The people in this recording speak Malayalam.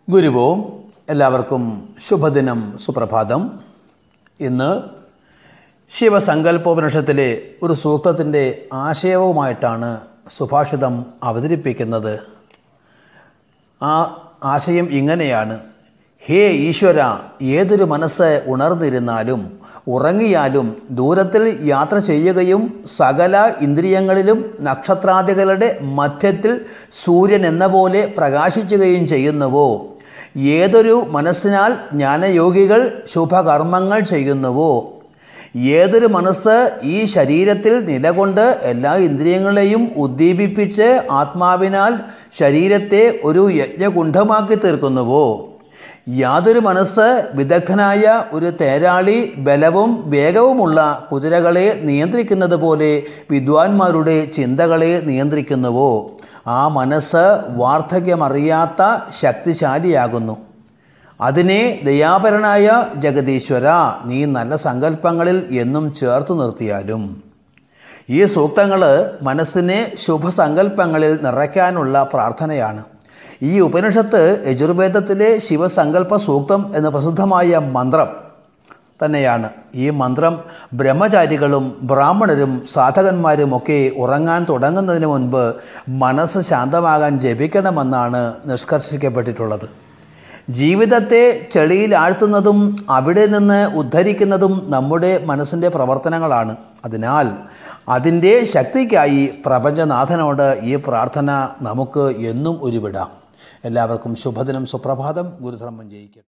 ഗുരുവോം എല്ലാവർക്കും ശുഭദിനം സുപ്രഭാതം ഇന്ന് ശിവസങ്കല്പോപനിഷത്തിലെ ഒരു സൂക്തത്തിൻ്റെ ആശയവുമായിട്ടാണ് സുഭാഷിതം അവതരിപ്പിക്കുന്നത് ആ ആശയം ഇങ്ങനെയാണ് ഹേ ഈശ്വര ഏതൊരു മനസ്സ് ഉണർന്നിരുന്നാലും ഉറങ്ങിയാലും ദൂരത്തിൽ യാത്ര ചെയ്യുകയും സകല ഇന്ദ്രിയങ്ങളിലും നക്ഷത്രാദികളുടെ മധ്യത്തിൽ സൂര്യൻ എന്ന പോലെ പ്രകാശിക്കുകയും ചെയ്യുന്നുവോ ഏതൊരു മനസ്സിനാൽ ജ്ഞാനയോഗികൾ ശുഭകർമ്മങ്ങൾ ചെയ്യുന്നുവോ ഏതൊരു മനസ്സ് ഈ ശരീരത്തിൽ നിലകൊണ്ട് എല്ലാ ഇന്ദ്രിയങ്ങളെയും ഉദ്ദീപിപ്പിച്ച് ആത്മാവിനാൽ ശരീരത്തെ ഒരു യജ്ഞകുണ്ഠമാക്കി തീർക്കുന്നുവോ യാതൊരു മനസ്സ് വിദഗ്ധനായ ഒരു തേരാളി ബലവും വേഗവുമുള്ള കുതിരകളെ നിയന്ത്രിക്കുന്നത് പോലെ വിദ്വാൻമാരുടെ ചിന്തകളെ നിയന്ത്രിക്കുന്നുവോ ആ മനസ്സ് വാർദ്ധക്യമറിയാത്ത ശക്തിശാലിയാകുന്നു അതിനെ ദയാപരനായ ജഗദീശ്വര നീ നല്ല സങ്കല്പങ്ങളിൽ എന്നും ചേർത്തു നിർത്തിയാലും ഈ സൂക്തങ്ങൾ മനസ്സിനെ ശുഭസങ്കല്പങ്ങളിൽ നിറയ്ക്കാനുള്ള പ്രാർത്ഥനയാണ് ഈ ഉപനിഷത്ത് യജുർവേദത്തിലെ ശിവസങ്കല്പ സൂക്തം എന്ന പ്രസിദ്ധമായ മന്ത്രം തന്നെയാണ് ഈ മന്ത്രം ബ്രഹ്മചാരികളും ബ്രാഹ്മണരും സാധകന്മാരുമൊക്കെ ഉറങ്ങാൻ തുടങ്ങുന്നതിന് മുൻപ് മനസ്സ് ശാന്തമാകാൻ ജപിക്കണമെന്നാണ് നിഷ്കർഷിക്കപ്പെട്ടിട്ടുള്ളത് ജീവിതത്തെ ചെളിയിൽ ആഴ്ത്തുന്നതും അവിടെ നിന്ന് ഉദ്ധരിക്കുന്നതും നമ്മുടെ മനസ്സിൻ്റെ പ്രവർത്തനങ്ങളാണ് അതിനാൽ അതിൻ്റെ ശക്തിക്കായി പ്രപഞ്ചനാഥനോട് ഈ പ്രാർത്ഥന നമുക്ക് എന്നും ഉരുവിടാം എല്ലാവർക്കും ശുഭദിനം സുപ്രഭാതം ഗുരുധർമ്മം ജയിക്കും